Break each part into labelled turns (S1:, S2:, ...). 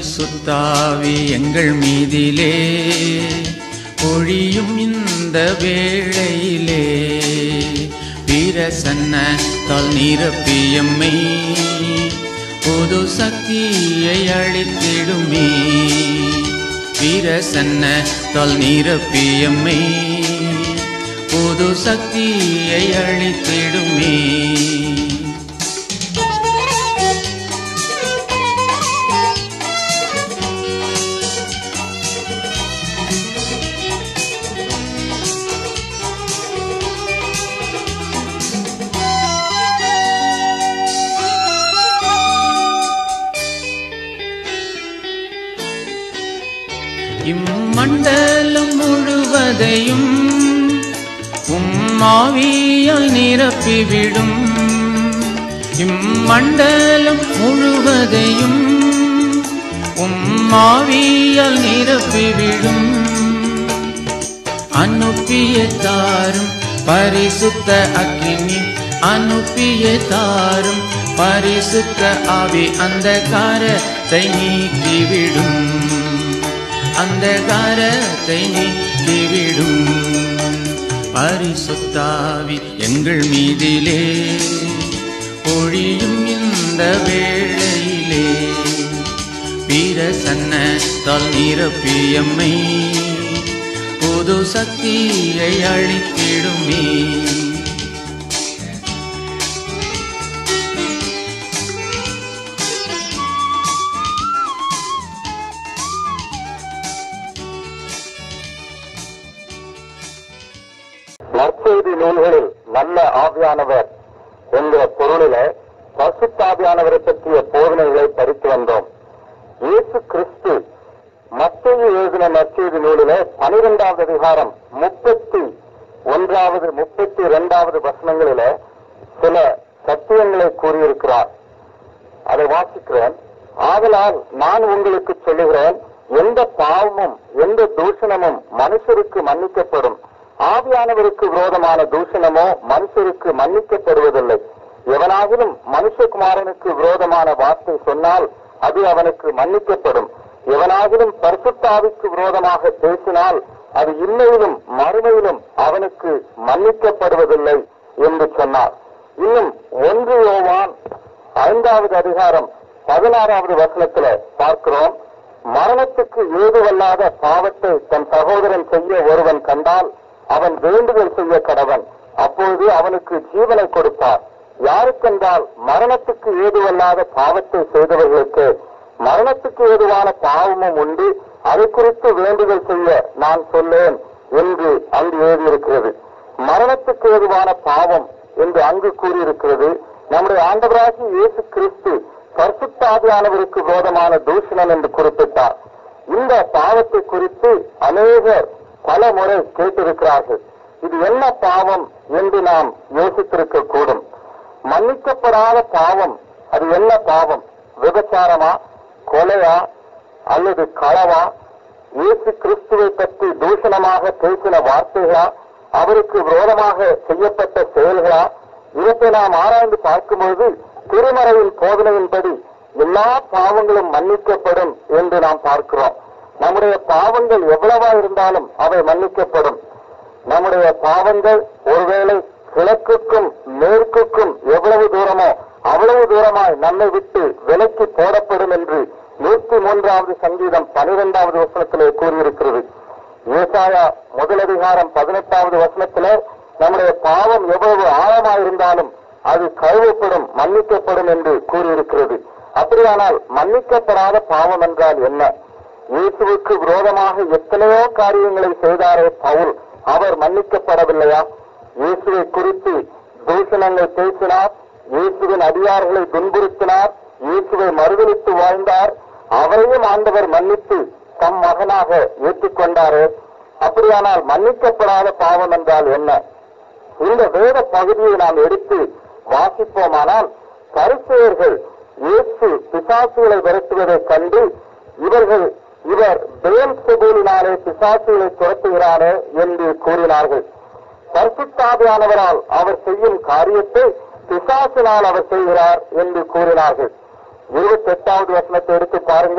S1: பரிசுத்தாவி எங்கள் மீதிலே பொழியும் இந்த வேளையிலே பிரசன்னத்தால் நிரப்பியம்மை புது சக்தியை அளித்திடுமே பிரசன்னத்தால் நிரப்பியம்மை புது சக்தியை அளித்திடுமே இம்மண்டலம் முழுவதையும் உம்மாவியால் நிரப்பிவிடும் இம்மண்டலம் முழுவதையும் உம்மாவியால் நிரப்பிவிடும் அனுப்பிய தாரும் பரிசுத்த அக்கினி அனுப்பிய தாரும் பரிசுத்த ஆவி அந்த காரத்தை நீக்கிவிடும் அந்த காரத்தை நீக்கிவிடும் பரிசுத்தாவி எங்கள் மீதிலே பொழியும் இந்த வேளையிலே பிரசன்னத்தால் நிரப்பியம்மை புது சக்தியை அளித்திடுமே
S2: நற்செய்தி நூல்களில் நல்ல ஆவியானவர் என்கிற பொருளில பசுத்தாவியானவரை பற்றிய போதனைகளை படித்து வந்தோம் இயேசு கிறிஸ்து மத்திய எழுதின நற்செய்தி நூலில பனிரெண்டாவது அதிகாரம் முப்பத்தி ஒன்றாவது முப்பத்தி இரண்டாவது வசனங்களில சில சத்தியங்களை கூறியிருக்கிறார் அதை வாசிக்கிறேன் ஆதலால் நான் உங்களுக்கு சொல்லுகிறேன் எந்த பாவமும் எந்த தூஷணமும் மனுஷருக்கு மன்னிக்கப்படும் ஆவியானவருக்கு விரோதமான தூஷணமோ மனுஷருக்கு மன்னிக்கப்படுவதில்லை எவனாகிலும் மனுஷகுமாரனுக்கு விரோதமான வார்த்தை சொன்னால் அது அவனுக்கு மன்னிக்கப்படும் எவனாகிலும் பரிசுத்தாவிக்கு விரோதமாக பேசினால் அது இன்னையிலும் மறுமையிலும் அவனுக்கு மன்னிக்கப்படுவதில்லை என்று சொன்னார் இன்னும் ஒன்று யோவான் ஐந்தாவது அதிகாரம் பதினாறாவது வசனத்துல பார்க்கிறோம் மரணத்துக்கு ஏதுவல்லாத பாவத்தை தன் சகோதரன் செய்ய ஒருவன் கண்டால் அவன் வேண்டுதல் செய்ய கடவன் அப்பொழுது அவனுக்கு ஜீவனை கொடுப்பார் யாருக்கென்றால் மரணத்துக்கு ஏதுவல்லாத பாவத்தை செய்தவர்களுக்கு மரணத்துக்கு ஏதுவான பாவமும் உண்டு அதை குறித்து வேண்டுதல் செய்ய நான் சொல்லேன் என்று அங்கு எழுதியிருக்கிறது மரணத்துக்கு ஏதுவான பாவம் என்று அங்கு கூறியிருக்கிறது நம்முடைய ஆண்டவராகி இயேசு கிறிஸ்து பரிசுத்தாதியானவருக்கு விரோதமான தூஷணம் என்று குறிப்பிட்டார் இந்த பாவத்தை குறித்து அநேகர் பல முறை கேட்டிருக்கிறார்கள் இது என்ன பாவம் என்று நாம் யோசித்திருக்க கூடும் மன்னிக்கப்படாத பாவம் அது என்ன பாவம் விபச்சாரமா கொலையா அல்லது களவா இயேசு கிறிஸ்துவை பற்றி தூஷணமாக பேசின வார்த்தைகளா அவருக்கு விரோதமாக செய்யப்பட்ட செயல்களா இவற்றை நாம் ஆராய்ந்து பார்க்கும்போது திருமறையின் போதனையின்படி எல்லா பாவங்களும் மன்னிக்கப்படும் என்று நாம் பார்க்கிறோம் நம்முடைய பாவங்கள் எவ்வளவா இருந்தாலும் அவை மன்னிக்கப்படும் நம்முடைய பாவங்கள் ஒருவேளை கிழக்குக்கும் மேற்குக்கும் எவ்வளவு தூரமோ அவ்வளவு தூரமாய் நம்மை விட்டு விலக்கி போடப்படும் என்று நூற்றி மூன்றாவது சங்கீதம் பனிரெண்டாவது வசனத்திலே கூறியிருக்கிறது ஏசாயா முதலதிகாரம் பதினெட்டாவது வசனத்திலே நம்முடைய பாவம் எவ்வளவு ஆழமாயிருந்தாலும் அது கழுவப்படும் மன்னிக்கப்படும் என்று கூறியிருக்கிறது அப்படியானால் மன்னிக்கப்படாத பாவம் என்றால் என்ன இயேசுவுக்கு விரோதமாக எத்தனையோ காரியங்களை செய்தாரே பவுல் அவர் மன்னிக்கப்படவில்லையா இயேசுவை குறித்து தூஷணங்கள் பேசினார் இயேசுவின் அடியார்களை துன்புறுத்தினார் இயேசுவை மறுதளித்து வாழ்ந்தார் அவரையும் ஆண்டவர் மன்னித்து தம் மகனாக ஏற்றுக்கொண்டாரே அப்படியானால் மன்னிக்கப்படாத பாவம் என்றால் என்ன இந்த வேத பகுதியை நாம் எடுத்து வாசிப்போமானால் பரிசெயர்கள் இயேசு பிசாசுகளை விரட்டுவதைக் கண்டு இவர்கள் இவர் பேல் செபூலினாலே பிசாசுகளை துரத்துகிறாரே என்று கூறினார்கள் பரிசுத்தாவியானவரால் அவர் செய்யும் காரியத்தை பிசாசினால் அவர் செய்கிறார் என்று கூறினார்கள் இருபத்தி எட்டாவது வசனத்தை எடுத்து பாருங்கள்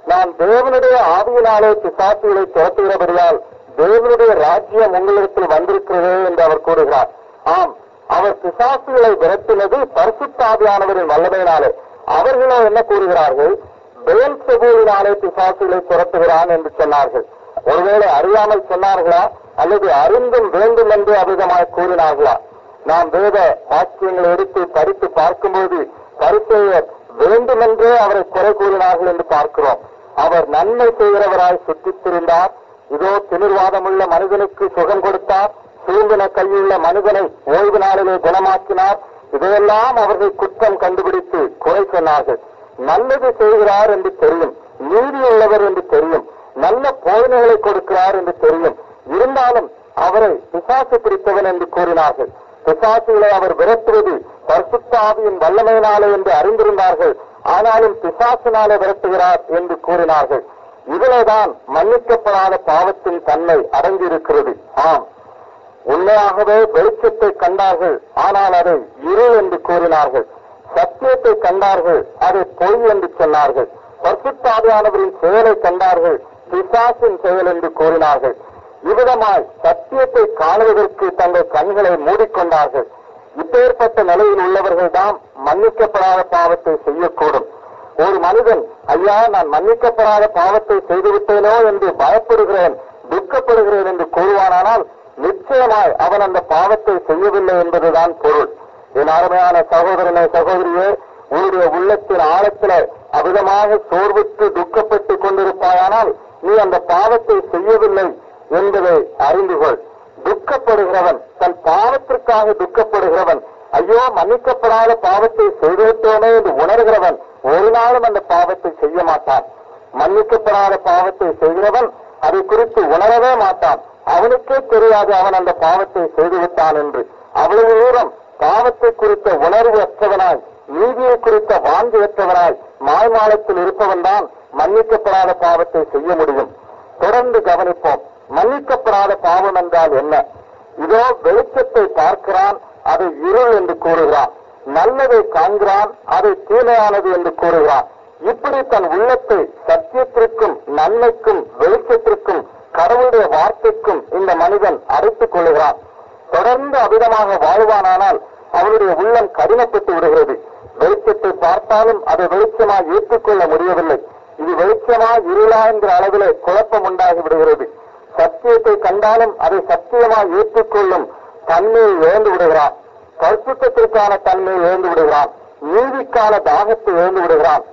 S2: நான் தேவனுடைய ஆவியினாலே பிசாசுகளை துரத்துகிறபடியால் தேவனுடைய ராஜ்யம் உங்களிடத்தில் வந்திருக்கிறதே என்று அவர் கூறுகிறார் ஆம் அவர் பிசாசுகளை விரட்டினது பரிசுத்தாவியானவரின் வல்லமையினாலே அவர்களோ என்ன கூறுகிறார்கள் பேல் செபூலினாலே பிசாசுகளை துரத்துகிறான் என்று சொன்னார்கள் ஒருவேளை அறியாமல் சொன்னார்களா அல்லது அறிந்தும் வேண்டும் என்று அவிதமாய் கூறினார்களா நாம் வேத வாக்கியங்களை எடுத்து படித்து பார்க்கும்போது பரிசெயர் வேண்டுமென்றே அவரை குறை கூறினார்கள் என்று பார்க்கிறோம் அவர் நன்மை செய்கிறவராய் சுற்றித் திரிந்தார் இதோ திமிர்வாதமுள்ள மனிதனுக்கு சுகம் கொடுத்தார் சூழ்நில கையுள்ள மனிதனை ஓய்வு நாளிலே குணமாக்கினார் இதையெல்லாம் அவர்கள் குற்றம் கண்டுபிடித்து குறை சொன்னார்கள் நல்லது செய்கிறார் என்று தெரியும் நீதியுள்ளவர் என்று தெரியும் நல்ல போதனைகளை கொடுக்கிறார் என்று தெரியும் இருந்தாலும் அவரை பிசாசு பிடித்தவன் என்று கூறினார்கள் பிசாசுகளை அவர் விரட்டுவது பரிசுத்த ஆவியின் வல்லமையினாலே என்று அறிந்திருந்தார்கள் ஆனாலும் பிசாசினாலே விரட்டுகிறார் என்று கூறினார்கள் இதிலேதான் மன்னிக்கப்படாத பாவத்தின் தன்மை அடங்கியிருக்கிறது ஆம் உண்மையாகவே வெளிச்சத்தை கண்டார்கள் ஆனால் அதை இருள் என்று கூறினார்கள் சத்தியத்தை கண்டார்கள் அதை பொய் என்று சொன்னார்கள் பரிசுத்தாவியானவரின் செயலை கண்டார்கள் பிசாசின் செயல் என்று கூறினார்கள் இவ்விதமாய் சத்தியத்தை காணுவதற்கு தங்கள் கண்களை மூடிக்கொண்டார்கள் இப்பேற்பட்ட நிலையில் உள்ளவர்கள் தான் மன்னிக்கப்படாத பாவத்தை செய்யக்கூடும் ஒரு மனிதன் ஐயா நான் மன்னிக்கப்படாத பாவத்தை செய்துவிட்டேனோ என்று பயப்படுகிறேன் துக்கப்படுகிறேன் என்று கூறுவானானால் நிச்சயமாய் அவன் அந்த பாவத்தை செய்யவில்லை என்பதுதான் பொருள் என் அருமையான சகோதரனே சகோதரியே உன்னுடைய உள்ளத்தின் ஆழத்தில அவிதமாக சோர்வுற்று துக்கப்பட்டுக் கொண்டிருப்பாயானால் நீ அந்த பாவத்தை செய்யவில்லை என்பதை அறிந்து கொள் துக்கப்படுகிறவன் தன் பாவத்திற்காக துக்கப்படுகிறவன் ஐயோ மன்னிக்கப்படாத பாவத்தை செய்துவிட்டோமே என்று உணர்கிறவன் ஒரு நாளும் அந்த பாவத்தை செய்ய மாட்டான் மன்னிக்கப்படாத பாவத்தை செய்கிறவன் அதை குறித்து உணரவே மாட்டான் அவனுக்கே தெரியாது அவன் அந்த பாவத்தை செய்துவிட்டான் என்று அவ்வளவு தூரம் பாவத்தை குறித்த உணர்வு அற்றவனாய் நீதியை குறித்த வாந்தியற்றவனாய் மாய்மாலத்தில் இருப்பவன் தான் மன்னிக்கப்படாத பாவத்தை செய்ய முடியும் தொடர்ந்து கவனிப்போம் மன்னிக்கப்படாத பாவம் என்றால் என்ன இதோ வெளிச்சத்தை பார்க்கிறான் அதை இருள் என்று கூறுகிறான் நல்லதை காண்கிறான் அதை தீமையானது என்று கூறுகிறான் இப்படி தன் உள்ளத்தை சத்தியத்திற்கும் நன்மைக்கும் வெளிச்சத்திற்கும் கடவுளுடைய வார்த்தைக்கும் இந்த மனிதன் அடைத்துக் கொள்ளுகிறான் தொடர்ந்து அவிதமாக வாழ்வானானால் அவனுடைய உள்ளம் கடினப்பட்டு விடுகிறது வெளிச்சத்தை பார்த்தாலும் அதை வெளிச்சமாய் ஏற்றுக்கொள்ள முடியவில்லை இது வெளிச்சமா இருளா என்கிற அளவிலே குழப்பம் உண்டாகி விடுகிறது சத்தியத்தை கண்டாலும் அதை சத்தியமாய் ஏற்றுக்கொள்ளும் தன்மையை இழந்து விடுகிறான் பரிசுத்தத்திற்கான தன்மையை இழந்து விடுகிறான் நீதிக்கான தாகத்தை இழந்து விடுகிறான்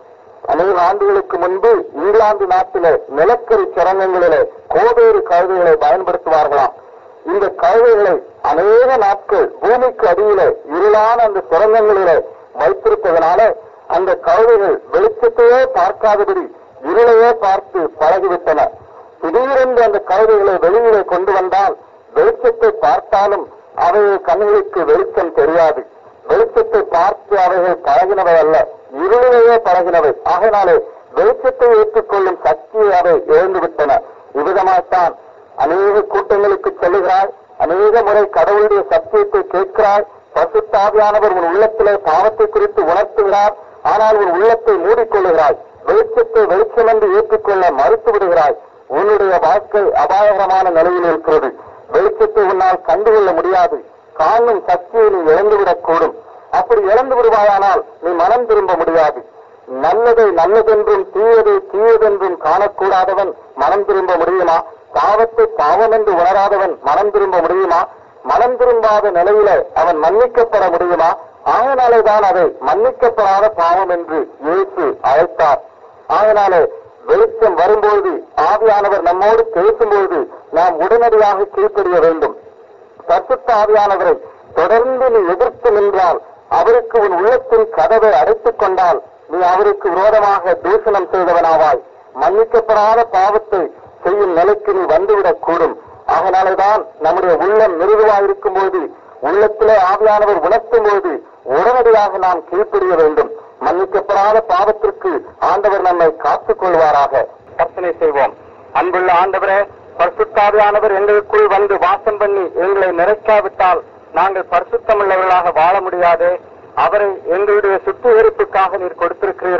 S2: அநேக ஆண்டுகளுக்கு முன்பு இங்கிலாந்து நாட்டிலே நிலக்கரி சுரங்கங்களிலே கோவேறு கழுதைகளை பயன்படுத்துவார்களாம் இந்த கழுதைகளை அநேக நாட்கள் பூமிக்கு அடியிலே இருளான அந்த சுரங்கங்களிலே வைத்திருப்பதனால அந்த கழுதைகள் வெளிச்சத்தையே பார்க்காதபடி இருளையே பார்த்து பழகிவிட்டன திடீரென்று அந்த கழுதைகளை வெளியிலே கொண்டு வந்தால் வெளிச்சத்தை பார்த்தாலும் அவைகள் கண்களுக்கு வெளிச்சம் தெரியாது வெளிச்சத்தை பார்த்து அவைகள் பழகினவை அல்ல இருளிலேயே பழகினவை ஆகையினாலே வெளிச்சத்தை ஏற்றுக்கொள்ளும் சக்தியை அவை இழந்துவிட்டன இவ்விதமாகத்தான் அநேக கூட்டங்களுக்கு செல்லுகிறாய் அநேக முறை கடவுளுடைய சத்தியத்தை கேட்கிறாய் பசுத்தாவியானவர் உன் உள்ளத்திலே பாவத்தை குறித்து உணர்த்துகிறார் ஆனால் உன் உள்ளத்தை மூடிக்கொள்ளுகிறாய் வெளிச்சத்தை வெளிச்சம் என்று ஏற்றுக்கொள்ள மறுத்து விடுகிறாய் உன்னுடைய வாழ்க்கை அபாயகரமான நிலையில் இருக்கிறது வெளிச்சத்தை உன்னால் கண்டுகொள்ள முடியாது காணும் சக்தியை நீ இழந்துவிடக் கூடும் அப்படி இழந்து விடுவாயானால் நீ மனம் திரும்ப முடியாது நல்லதை நல்லதென்றும் தீயதை தீயதென்றும் காணக்கூடாதவன் மனம் திரும்ப முடியுமா பாவத்தை பாவம் என்று உணராதவன் மனம் திரும்ப முடியுமா மனம் திரும்பாத நிலையில அவன் மன்னிக்கப்பட முடியுமா ஆகையினாலே தான் அதை மன்னிக்கப்படாத பாவம் என்று இயேசு அழைத்தார் ஆகையினாலே வெளிச்சம் வரும்போது ஆவியானவர் நம்மோடு பேசும்போது நாம் உடனடியாக கீழ்ப்படிய வேண்டும் பரிசுத்த ஆவியானவரை தொடர்ந்து நீ எதிர்த்து நின்றால் அவருக்கு உன் உள்ளத்தின் கதவை அடைத்துக் கொண்டால் நீ அவருக்கு விரோதமாக தூஷணம் செய்தவனாவாய் மன்னிக்கப்படாத பாவத்தை செய்யும் நிலைக்கு நீ வந்துவிடக் கூடும் அதனாலதான் நம்முடைய உள்ளம் மிருதுவாயிருக்கும் போது உள்ளத்திலே ஆவியானவர் உணர்த்தும் போது உடனடியாக நாம் கீழ்ப்படிய வேண்டும் மன்னிக்கப்படாத பாவத்திற்கு ஆண்டவர் நம்மை காத்துக் கொள்வாராக கற்பனை செய்வோம் அன்புள்ள ஆண்டவரே பரிசுத்தாவியானவர் எங்களுக்குள் வந்து வாசம் பண்ணி எங்களை நிறைக்காவிட்டால் நாங்கள் பரிசுத்தமுள்ளவர்களாக வாழ முடியாது அவரை எங்களுடைய சுத்திகரிப்புக்காக நீர் கொடுத்திருக்கிறீரே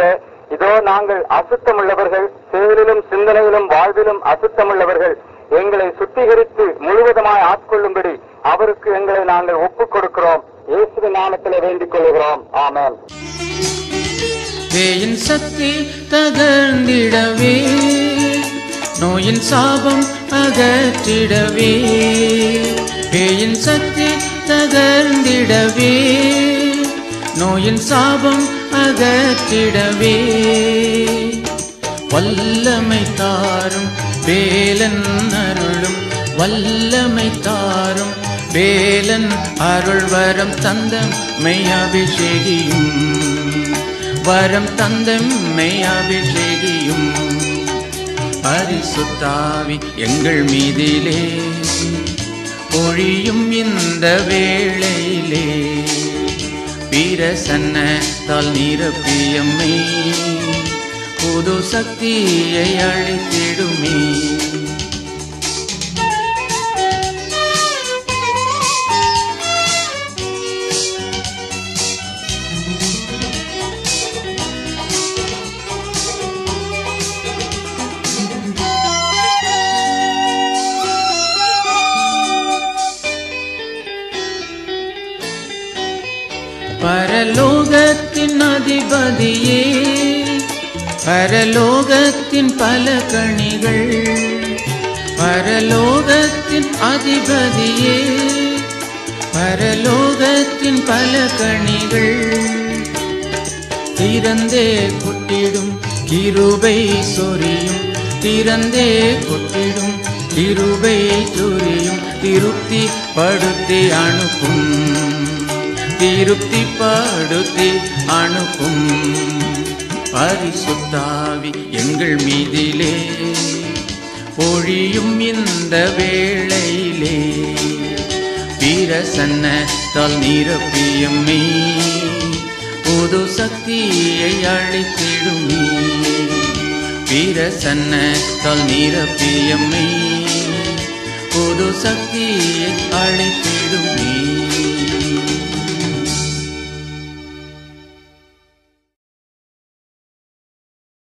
S2: இதோ நாங்கள் அசுத்தமுள்ளவர்கள் செயலிலும் சிந்தனையிலும் வாழ்விலும் அசுத்தமுள்ளவர்கள் எங்களை சுத்திகரித்து முழுவதுமாய் ஆட்கொள்ளும்படி அவருக்கு எங்களை நாங்கள் ஒப்புக் கொடுக்கிறோம் இயேசுவின் நாமத்திலே வேண்டிக் கொள்கிறோம் ஆமென்
S1: பேயின் சக்தி தகர்ந்திடவே நோயின் சாபம் அகற்றிடவே பேயின் சக்தி தகர்ந்திடவே நோயின் சாபம் அகற்றிடவே வல்லமை தாரும் வேலன் அருளும் வல்லமை தாரும் வேலன் அருள் வரம் தந்தம் மெய்யபிஷேகியும் வரம் தந்தம் மெய்யபிஷேகியும் பரிசுத்தாவி எங்கள் மீதிலே பொழியும் இந்த வேளையிலே பிரசன்னத்தால் நிரப்பியம்மை புது சக்தியை அளித்திடுமே பரலோகத்தின் அதிபதியே பரலோகத்தின் பல கணிகள் பரலோகத்தின் அதிபதியே பரலோகத்தின் பல கணிகள் திறந்தே கொட்டிடும் கிருபை சொரியும் திறந்தே கொட்டிடும் கிருபை சொரியும் திருப்தி படுத்தி அனுப்பும் திருப்தி படுத்தி அனுப்பும் பரிசுத்தாவி எங்கள் மீதிலே பொழியும் இந்த வேளையிலே பிரசன்னத்தால் நிரப்பியம்மே புது சக்தியை அழைத்திடுமே பிரசன்னத்தால் நிரப்பியம்மே புது சக்தியை அழைத்திடுமே